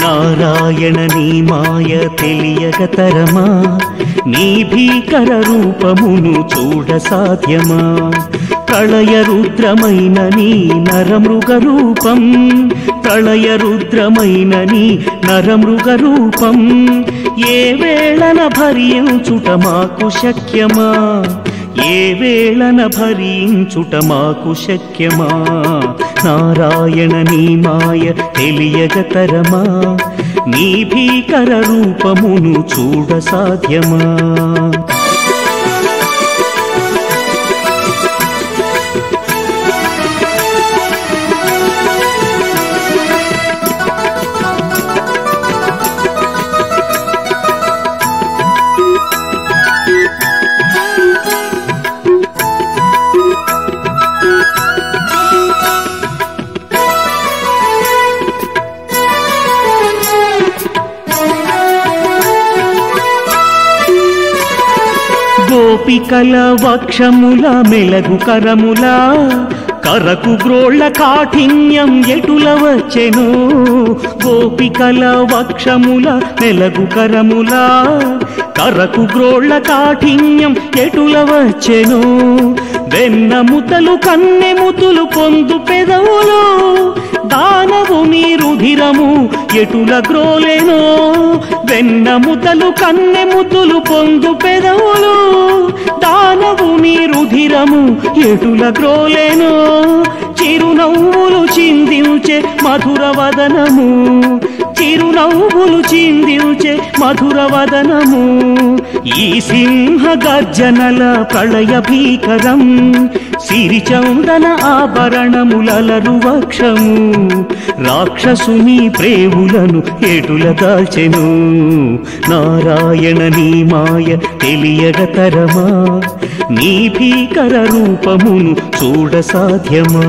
నారాయణ నీ మాయ తెలియగతరమా నీ భీకర రూపమును చూడ సాధ్యమా ప్రళయ రుద్రమైన నీ నరమృగ రూపం ప్రళయ రుద్రమైన నీ నరమృగ రూపం ఏ వేళన భరించుట మాకు శక్యమా ఏ వేళన భరించుట మాకు శక్యమా నారాయణ నీ మాయ తెలియగతరమా నీ భీకర రూపమును చూడ సాధ్యమా గోపికల వక్షముల మెలగు కరముల కరకు గ్రోళ్ళ కాఠిన్యం ఎటుల వచ్చెను గోపికల వక్షముల మెలగు కరముల కరకు గ్రోళ్ళ కాఠిన్యం ఎటుల వచ్చెను వెన్నముతలు కన్నెముతులు పొందు పెదవులు దానవు నీ రుధిరము ఎటుల గ్రోలెనో వెన్నముతలు కన్నెముతులు పొందు పెదవులు దానవు నీ రుధిరము ఎటుల గ్రోలెనో చిరునవ్వులు చిందించే మధుర వదనము చిరునవ్వులు చిందించే మధుర వదనము ఈ సింహ గర్జనల ప్రళయ భీకరం సిరిచందన ఆభరణములలరు వక్షము రాక్షసుని ప్రేవులను ఏటుల దాల్చెను నారాయణ నీ మాయ తెలియగతరమా నీ భీకర రూపమును చూడ సాధ్యమా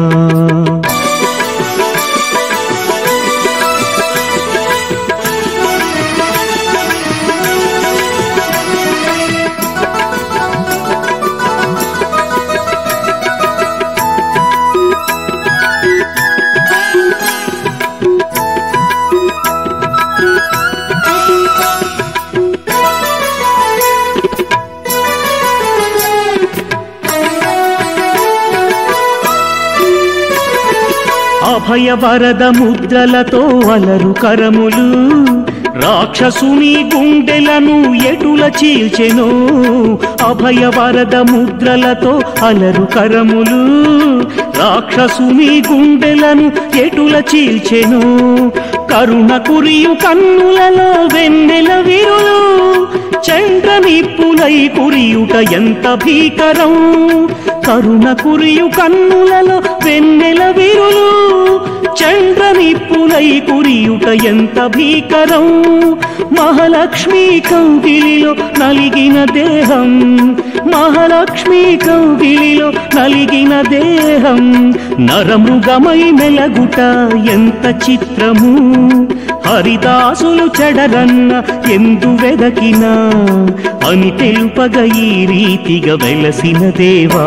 అభయ వరద ముద్రలతో అలరు కరములు రాక్షసుని గుండెలను ఎటుల చీల్చెను అభయ వరద ముద్రలతో అలరు కరములు రాక్షసుని గుండెలను ఎటుల చీల్చెను కరుణ కురియు కన్నులలో వెన్నెల విరులు చంద్ర నిప్పులై కురియుట ఎంత భీకరం కరుణ కురియు కన్నులలో వెన్నెల విరులు చంద్ర నిప్పులై కురియుట ఎంత భీకరం మహాలక్ష్మి కౌగిలిలో నలిగిన దేహం మహాలక్ష్మి కౌగిలిలో నలిగిన దేహం నరమృగమై మెలగుట ఎంత చిత్రము హరిదాసులు చెడరన్న ఎందు వెదకినా అని తెలుపగ ఈ రీతిగా వెలసిన దేవా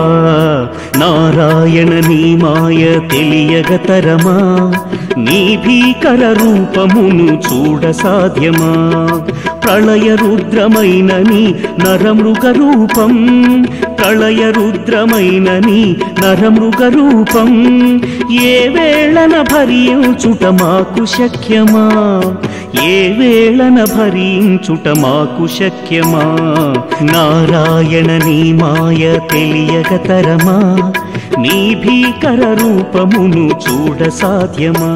నారాయణ నీ మాయ తెలియగతరమా నీ భీకర రూపమును చూడ సాధ్యమా ప్రళయ రుద్రమైన నీ నరమృగ రూపం ప్రళయ రుద్రమైన నీ నరమృగ రూపం ఏ వేళన భరించుట మాకు శక్యమా ఏ వేళన భరించుట మాకు శక్యమా నారాయణ నీ మాయ తెలియగతరమా నీ భీకర రూపమును చూడ సాధ్యమా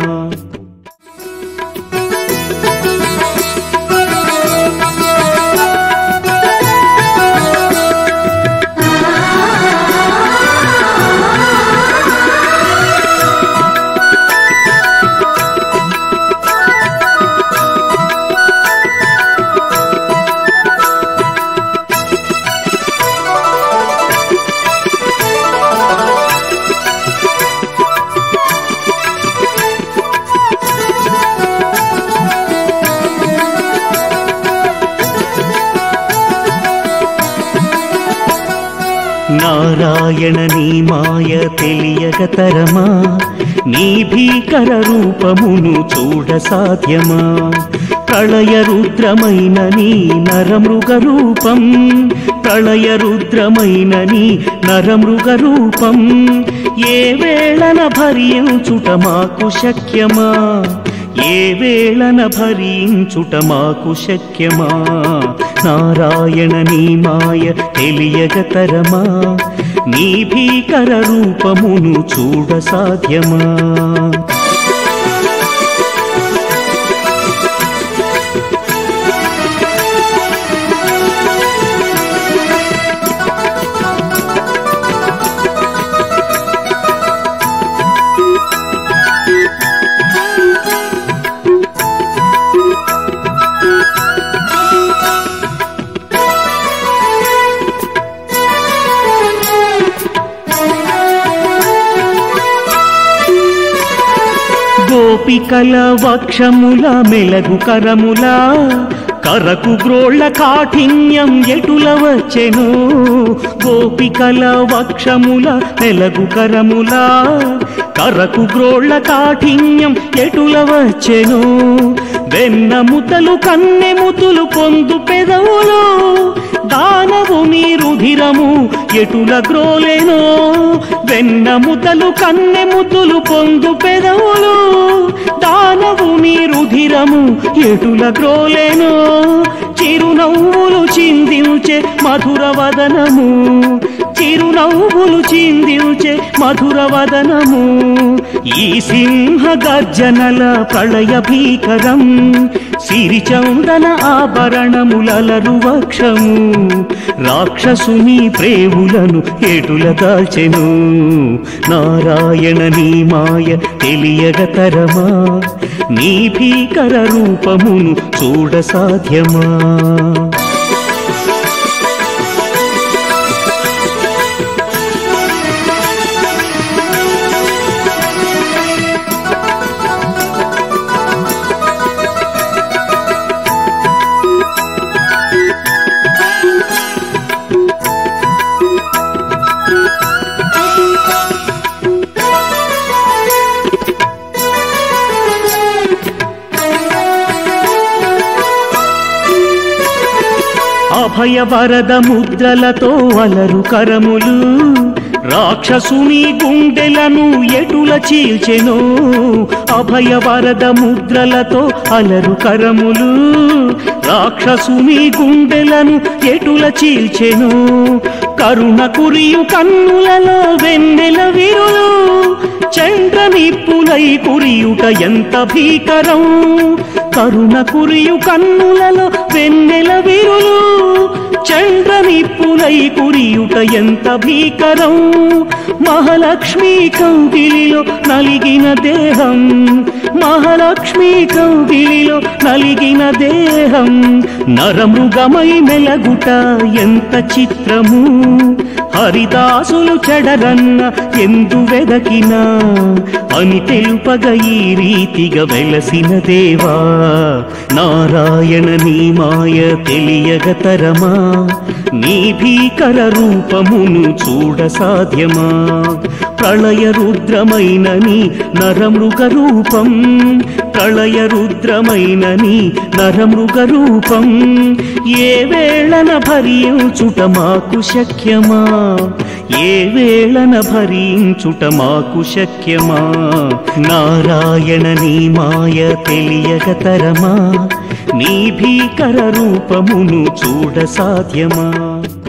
నారాయణ నీ మాయ తెలియగతరమా నీ భీకర రూపమును చూడ సాధ్యమా ప్రళయ రుద్రమైన నీ నరమృగ రూపం ప్రళయ రుద్రమైన నీ నరమృగ రూపం ఏ వేళన భరించుట మాకు శక్యమా ఏ వేళన భరించుట మాకు శక్యమా నారాయణ నీ మాయ తెలియగతరమా నీ భీకర రూపమును చూడ సాధ్యమా గోపికల వక్షముల మెలగు కరముల కరకు గ్రోళ్ళ కాఠిన్యం ఎటుల వచ్చెను గోపికల వక్షముల మెలగు కరముల కరకు గ్రోళ్ళ కాఠిన్యం ఎటుల వచ్చెను వెన్నముతలు కన్నెముతులు పొందు పెదవులు దానవు నీ రుధిరము ఎటుల గ్రోలెనో వెన్నముతలు కన్నెముతులు పొందు పెదవులు దానవు నీ రుధిరము ఎటుల గ్రోలెనో చిరునవ్వులు చిందించే మధుర వదనము చిరునవ్వులు చిందించే మధుర వదనము ఈ సింహ గర్జనల ప్రళయ భీకరం సిరిచందన ఆభరణములలరు వక్షము రాక్షసుని ప్రేవులను ఎటుల దాచెను నారాయణ నీ మాయ తెలియగతరమా నీ భీకర రూపమును చూడ సాధ్యమా అభయ వరద ముద్రలతో అలరు కరములు రాక్షసుని గుండెలను ఎటుల చీల్చెను అభయ వరద ముద్రలతో అలరు కరములు రాక్షసుని గుండెలను ఎటుల చీల్చెను కరుణ కురియు కన్నులలో వెన్నెల విరులు చంద్ర నిప్పులై కురియుట ఎంత భీకరం కరుణ కురియు కన్నులలో వెన్నెల విరులు చంద్ర నిప్పులై కురియుట ఎంత భీకరం మహాలక్ష్మి కౌగిలిలో నలిగిన దేహం మహాలక్ష్మి కౌగిలిలో నలిగిన దేహం నరమృగమై మెలగుట ఎంత చిత్రము హరిదాసులు చెడరన్న ఎందు వెదకినా అని తెలుపగ ఈ రీతిగా వెలసిన దేవా నారాయణ నీ మాయ తెలియగతరమా నీ భీకర రూపమును చూడ సాధ్యమా ప్రళయ రుద్రమైన నీ నరమృగ రూపం ప్రళయ రుద్రమైన నీ నరమృగ రూపం ఏ వేళన భరించుట మాకు శక్యమా ఏ వేళన భరించుట మాకు శక్యమా నారాయణ నీ మాయ తెలియగతరమా నీ భీకర రూపమును చూడ సాధ్యమా